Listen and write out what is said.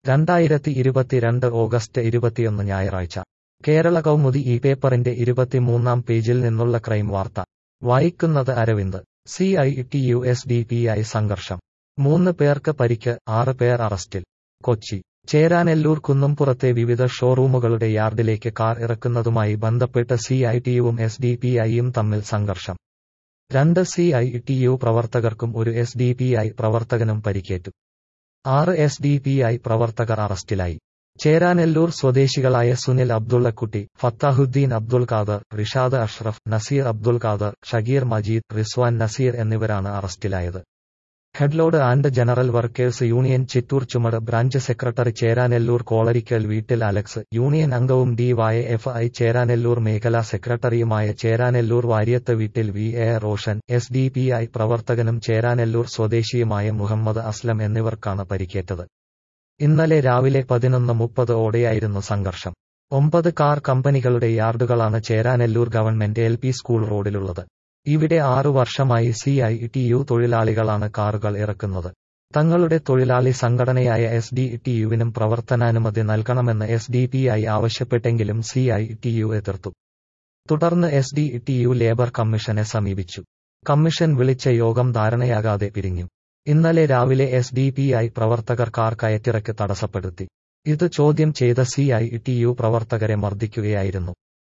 രണ്ടായിരത്തി ഇരുപത്തിരണ്ട് ഓഗസ്റ്റ് ഇരുപത്തിയൊന്ന് ഞായറാഴ്ച കേരള കൗമുദി ഈ പേപ്പറിന്റെ ഇരുപത്തിമൂന്നാം പേജിൽ നിന്നുള്ള ക്രൈം വാർത്ത വായിക്കുന്നത് Aravind C I T U S D P I സംഘർഷം മൂന്ന് പേർക്ക് പരിക്ക് ആറ് പേർ അറസ്റ്റിൽ കൊച്ചി ചേരാനെല്ലൂർ കുന്നുംപുറത്തെ വിവിധ ഷോറൂമുകളുടെ യാർഡിലേക്ക് കാർ ഇറക്കുന്നതുമായി ബന്ധപ്പെട്ട് സി ഐ ടിയുവും എസ് ഡി പി ഐയും തമ്മിൽ സംഘർഷം രണ്ട് സി ഐ ടി യു പ്രവർത്തകർക്കും ഒരു എസ് ഡി പി ഐ പ്രവർത്തകനും പരിക്കേറ്റു ആറ് എസ് ഡി പി ഐ പ്രവർത്തകർ അറസ്റ്റിലായി ചേരാനെല്ലൂർ സ്വദേശികളായ സുനിൽ അബ്ദുള്ളക്കുട്ടി ഫത്താഹുദ്ദീൻ അബ്ദുൾ ഖാദർ റിഷാദ് അഷ്റഫ് നസീർ അബ്ദുൾ ഖാദർ ഷഗീർ മജീദ് റിസ്വാൻ നസീർ എന്നിവരാണ് അറസ്റ്റിലായത് headload and general workers union Chittoor ചുമട് ബ്രാഞ്ച് സെക്രട്ടറി ചേരാനെല്ലൂർ കോളരിക്കൽ വീട്ടിൽ അലക്സ് യൂണിയൻ അംഗവും D Y F I Cheranallur മേഖലാ സെക്രട്ടറിയുമായ ചേരാനെല്ലൂർ വാര്യത്ത് വീട്ടിൽ V A Roshan S D P I പ്രവർത്തകനും ചേരാനെല്ലൂർ സ്വദേശിയുമായ മുഹമ്മദ് അസ്ലം എന്നിവർക്കാണ് പരിക്കേറ്റത് ഇന്നലെ രാവിലെ പതിനൊന്ന് മുപ്പത് ഓടെയായിരുന്നു സംഘർഷം ഒമ്പത് കാർ കമ്പനികളുടെ യാർഡുകളാണ് Cheranallur government L P school റോഡിലുള്ളത് ഇവിടെ ആറു വർഷമായി സി ഐ ടി യു തൊഴിലാളികളാണ് കാറുകൾ ഇറക്കുന്നത് തങ്ങളുടെ തൊഴിലാളി സംഘടനയായ എസ് ഡി ടി യുവിനും പ്രവർത്തനാനുമതി നൽകണമെന്ന് എസ് ഡി പി ഐ ആവശ്യപ്പെട്ടെങ്കിലും സി ഐ ടി യു എതിർത്തു തുടർന്ന് S D T U labour കമ്മീഷനെ സമീപിച്ചു കമ്മീഷൻ വിളിച്ച യോഗം ധാരണയാകാതെ പിരിഞ്ഞു ഇന്നലെ രാവിലെ എസ് ഡി പി ഐ പ്രവർത്തകർ കാർ കയറ്റിറക്ക് തടസ്സപ്പെടുത്തി ഇത് ചോദ്യം ചെയ്ത സി ഐ ടി യു പ്രവർത്തകരെ മർദ്ദിക്കുകയായിരുന്നു